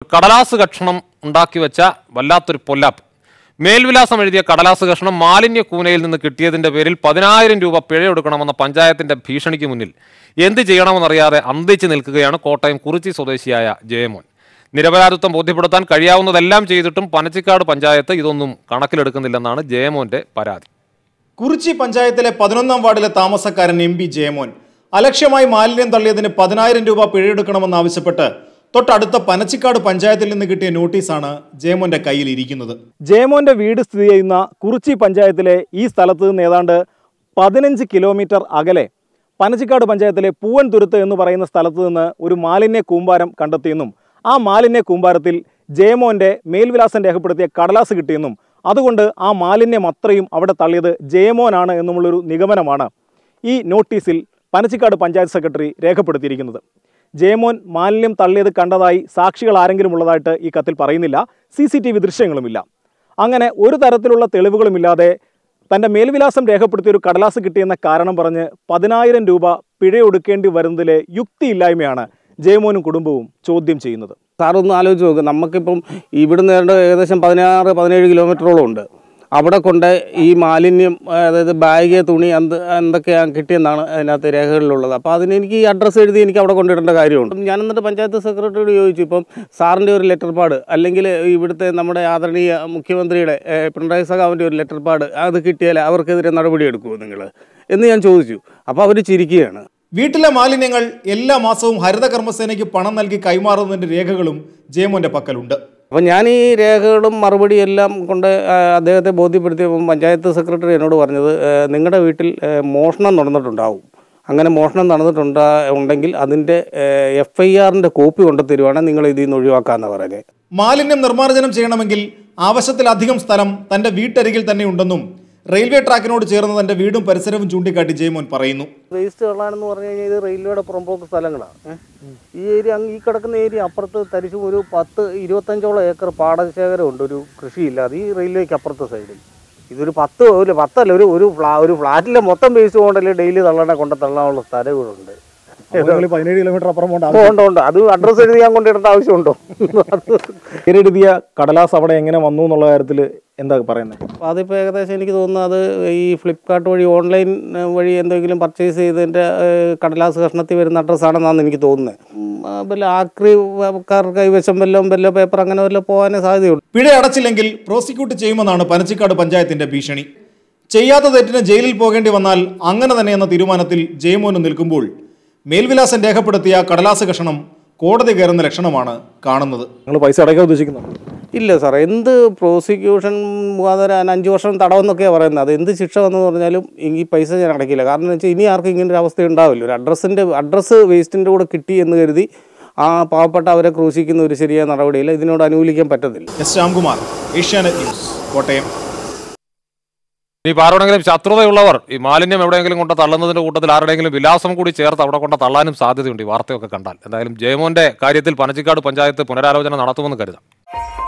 കടലാസ് കഷണം ഉണ്ടാക്കി വെച്ച വല്ലാത്തൊരു പൊല്ലാപ്പ് മേൽവിലാസം എഴുതിയ കടലാസ് കഷണം മാലിന്യ കൂനയിൽ നിന്ന് കിട്ടിയതിന്റെ പേരിൽ പതിനായിരം രൂപ പിഴയൊടുക്കണമെന്ന പഞ്ചായത്തിന്റെ ഭീഷണിക്ക് മുന്നിൽ എന്ത് ചെയ്യണമെന്നറിയാതെ അന്തിച്ച് നിൽക്കുകയാണ് കോട്ടയം കുറിച്ചി സ്വദേശിയായ ജയമോൻ നിരപരാധിത്വം ബോധ്യപ്പെടുത്താൻ കഴിയാവുന്നതെല്ലാം ചെയ്തിട്ടും പനച്ചിക്കാട് പഞ്ചായത്ത് ഇതൊന്നും കണക്കിലെടുക്കുന്നില്ലെന്നാണ് ജയമോന്റെ പരാതി കുറിച്ചി പഞ്ചായത്തിലെ പതിനൊന്നാം വാർഡിലെ താമസക്കാരൻ എം പി ജയമോൻ അലക്ഷ്യമായി മാലിന്യം തള്ളിയതിന് പതിനായിരം രൂപ പിഴയെടുക്കണമെന്നാവശ്യപ്പെട്ട് തൊട്ടടുത്ത പനച്ചിക്കാട് പഞ്ചായത്തിൽ നിന്ന് കിട്ടിയ നോട്ടീസാണ് ജയമോന്റെ കയ്യിൽ ഇരിക്കുന്നത് ജയമോന്റെ വീട് സ്ഥിതി ചെയ്യുന്ന കുറിച്ചി പഞ്ചായത്തിലെ ഈ സ്ഥലത്ത് നിന്ന് ഏതാണ്ട് പതിനഞ്ച് കിലോമീറ്റർ അകലെ പനച്ചിക്കാട് പഞ്ചായത്തിലെ പൂവൻ തുരുത്ത് എന്ന് പറയുന്ന സ്ഥലത്ത് നിന്ന് ഒരു മാലിന്യ കൂമ്പാരം കണ്ടെത്തിയെന്നും ആ മാലിന്യ കൂമ്പാരത്തിൽ ജയമോന്റെ മേൽവിലാസം രേഖപ്പെടുത്തിയ കടലാസ് കിട്ടിയെന്നും അതുകൊണ്ട് ആ മാലിന്യം അത്രയും അവിടെ തള്ളിയത് ജയമോനാണ് എന്നുമുള്ളൊരു നിഗമനമാണ് ഈ നോട്ടീസിൽ പനച്ചിക്കാട് പഞ്ചായത്ത് സെക്രട്ടറി രേഖപ്പെടുത്തിയിരിക്കുന്നത് ജയമോൻ മാലിന്യം തള്ളിയത് കണ്ടതായി സാക്ഷികൾ ആരെങ്കിലും ഉള്ളതായിട്ട് ഈ കത്തിൽ പറയുന്നില്ല സി സി ടി വി ദൃശ്യങ്ങളുമില്ല അങ്ങനെ ഒരു തരത്തിലുള്ള തെളിവുകളുമില്ലാതെ തൻ്റെ മേൽവിലാസം രേഖപ്പെടുത്തിയ ഒരു കടലാസ് കിട്ടിയെന്ന കാരണം പറഞ്ഞ് പതിനായിരം രൂപ പിഴയൊടുക്കേണ്ടി വരുന്നതിലെ യുക്തിയില്ലായ്മയാണ് ജയമോനും കുടുംബവും ചോദ്യം ചെയ്യുന്നത് സാറൊന്ന് ആലോചിച്ച് നോക്ക് നമുക്കിപ്പം ഇവിടുന്ന് ഏതാണ്ട് ഏകദേശം പതിനാറ് പതിനേഴ് കിലോമീറ്ററോളം ഉണ്ട് അവിടെ കൊണ്ട് ഈ മാലിന്യം അതായത് ബാഗ് തുണി എന്ത് എന്തൊക്കെയാണ് കിട്ടിയെന്നാണ് അതിനകത്ത് രേഖകളിലുള്ളത് അപ്പോൾ അതിന് എനിക്ക് ഈ അഡ്രസ്സ് എഴുതി എനിക്ക് അവിടെ കൊണ്ടിടേണ്ട കാര്യമുണ്ട് ഞാൻ എന്നിട്ട് പഞ്ചായത്ത് സെക്രട്ടറിയോട് ചോദിച്ചു ഇപ്പം സാറിൻ്റെ ഒരു ലെറ്റർ പാഡ് അല്ലെങ്കിൽ ഇവിടുത്തെ നമ്മുടെ ആദരണീയ മുഖ്യമന്ത്രിയുടെ ഏഹ്, പിണറായി സഖാവിൻ്റെ ഒരു ലെറ്റർ പാഡ് അത് കിട്ടിയാൽ അവർക്കെതിരെ നടപടി എടുക്കുമോ നിങ്ങൾ എന്ന് ഞാൻ ചോദിച്ചു അപ്പോൾ അവർ ചിരിക്കുകയാണ് വീട്ടിലെ മാലിന്യങ്ങൾ എല്ലാ മാസവും ഹരിത കർമ്മസേനയ്ക്ക് പണം നൽകി കൈമാറുന്നതിന്റെ രേഖകളും ജയമോന്റെ പക്കലുണ്ട് അപ്പം ഞാൻ ഈ രേഖകളും മറുപടിയും എല്ലാം കൊണ്ട് ആ, അദ്ദേഹത്തെ ബോധ്യപ്പെടുത്തിയപ്പം പഞ്ചായത്ത് സെക്രട്ടറി എന്നോട് പറഞ്ഞത് ആ, നിങ്ങളുടെ വീട്ടിൽ ആ, മോഷണം നടന്നിട്ടുണ്ടാവും അങ്ങനെ മോഷണം നടന്നിട്ടുണ്ടാ ഉണ്ടെങ്കിൽ അതിൻ്റെ എഫ് ഐ ആറിൻ്റെ കോപ്പി കൊണ്ടു തരുവാണെങ്കിൽ നിങ്ങൾ ഇതിൽ നിന്ന് ഒഴിവാക്കാമെന്നാണ് പറഞ്ഞത് മാലിന്യം നിർമ്മാർജ്ജനം ചെയ്യണമെങ്കിൽ ആവശ്യത്തിലധികം സ്ഥലം തന്റെ വീട്ടരികിൽ തന്നെ ഉണ്ടെന്നും റെയിൽവേ ട്രാക്കിനോട് ചേർന്ന് തന്റെ വീടും പരിസരവും ചൂണ്ടിക്കാട്ടി ജയമോൻ പറയുന്നു വേസ്റ്റ് കളാനെന്ന് പറഞ്ഞു കഴിഞ്ഞാൽ ഇത് റെയിൽവേയുടെ പുറമ്പോക്ക് സ്ഥലങ്ങളാണ് ഈ ഏരിയ അങ്ങ് ഈ കിടക്കുന്ന ഏരിയ അപ്പുറത്ത് തരിശും ഒരു പത്ത് ഇരുപത്തഞ്ചോളം ഏക്കർ പാടശേഖരമുണ്ട് ഒരു കൃഷിയില്ലാതെ ഈ റെയിൽവേക്ക് അപ്പുറത്തെ സൈഡിൽ ഇതൊരു പത്ത് ഒരു പത്തല്ല ഒരു ഒരു ഫ്ലാ ഒരു ഫ്ലാറ്റിലെ മൊത്തം വേസ്റ്റ് കൊണ്ടല്ലേ ഡെയിലി തള്ളണ കൊണ്ട് തള്ളാനുള്ള സ്ഥലം ഇവിടെ ഉണ്ട് പതിനേഴ് കിലോമീറ്റർ അപ്പുറം പോകണ്ട ഓ, ഉണ്ട് ഉണ്ട് അത് അഡ്രസ്സ് എഴുതി ഞാൻ കൊണ്ടിടേണ്ട ആവശ്യമുണ്ടോ അത് പേരെഴുതിയ കടലാസ് അവിടെ എങ്ങനെ വന്നു എന്നുള്ള കാര്യത്തിൽ എന്താ പറയുന്നത് അപ്പോൾ അതിപ്പോൾ ഏകദേശം എനിക്ക് തോന്നുന്നു അത് ഈ ഫ്ലിപ്കാർട്ട് വഴി ഓൺലൈൻ ഏഹ്, വഴി എന്തെങ്കിലും പർച്ചേസ് ചെയ്തതിൻ്റെ ഏഹ്, കടലാസ് കഷ്ണത്തിൽ വരുന്ന അഡ്രസ്സാണെന്നാണ് എനിക്ക് തോന്നുന്നത് ഉം, ആ, വല്ല ആക്രിക്കാർ കൈവശം വല്ലതും വല്ല പേപ്പർ അങ്ങനെ വല്ല പോകാനേ സാധ്യതയുണ്ട് പിഴ അടച്ചില്ലെങ്കിൽ പ്രോസിക്യൂട്ട് ചെയ്യുമെന്നാണ് പനച്ചിക്കാട് പഞ്ചായത്തിന്റെ ഭീഷണി ചെയ്യാത്ത തെറ്റിന് ജയിലിൽ പോകേണ്ടി വന്നാൽ അങ്ങനെ തന്നെ എന്ന തീരുമാനത്തിൽ ജയമോന് നിൽക്കുമ്പോൾ മേൽവിലാസം രേഖപ്പെടുത്തിയ കടലാസ് കഷണം കോടതി കയറുന്ന ലക്ഷണമാണ് കാണുന്നത് നിങ്ങൾ പൈസ അടയ്ക്കാൻ ഉദ്ദേശിക്കുന്നു ഇല്ല സാർ എന്ത് പ്രോസിക്യൂഷൻ മുഖാന്തരം അഞ്ച് വർഷം തടവെന്നൊക്കെയാണ് പറയുന്നത് അത് എന്ത് ശിക്ഷ വന്നെന്ന് പറഞ്ഞാലും ഈ പൈസ ഞാൻ അടയ്ക്കില്ല കാരണം എന്ന് വെച്ചാൽ ഇനി ആർക്കും ഇങ്ങനെ ഒരു അവസ്ഥ ഉണ്ടാവില്ല ഒരു അഡ്രസ്സിൻ്റെ അഡ്രസ്സ് വേസ്റ്റിൻ്റെ കൂടെ കിട്ടി എന്ന് കരുതി ആ പാവപ്പെട്ട അവരെ ക്രൂശിക്കുന്ന ഒരു ശരിയായ നടപടിയില്ല ഇതിനോട് അനുകൂലിക്കാൻ പറ്റത്തില്ല എസ് ശ്യാംകുമാർ ഏഷ്യാനെറ്റ് ന്യൂസ് കോട്ടയം ഇനി ഇപ്പോൾ ആരോടെങ്കിലും ശത്രുതയുള്ളവർ ഈ മാലിന്യം എവിടെയെങ്കിലും കൊണ്ട് തള്ളുന്നതിന്റെ കൂട്ടത്തിൽ ആരുടെയെങ്കിലും വിലാസം കൂടി ചേർത്ത് അവിടെ കൊണ്ട് തള്ളാനും സാധ്യതയുണ്ട് ഈ വാർത്തയൊക്കെ കണ്ടാൽ എന്തായാലും ജയമോന്റെ കാര്യത്തിൽ പനച്ചിക്കാട് പഞ്ചായത്ത് പുനരാലോചന നടത്തുമെന്ന് കരുതാം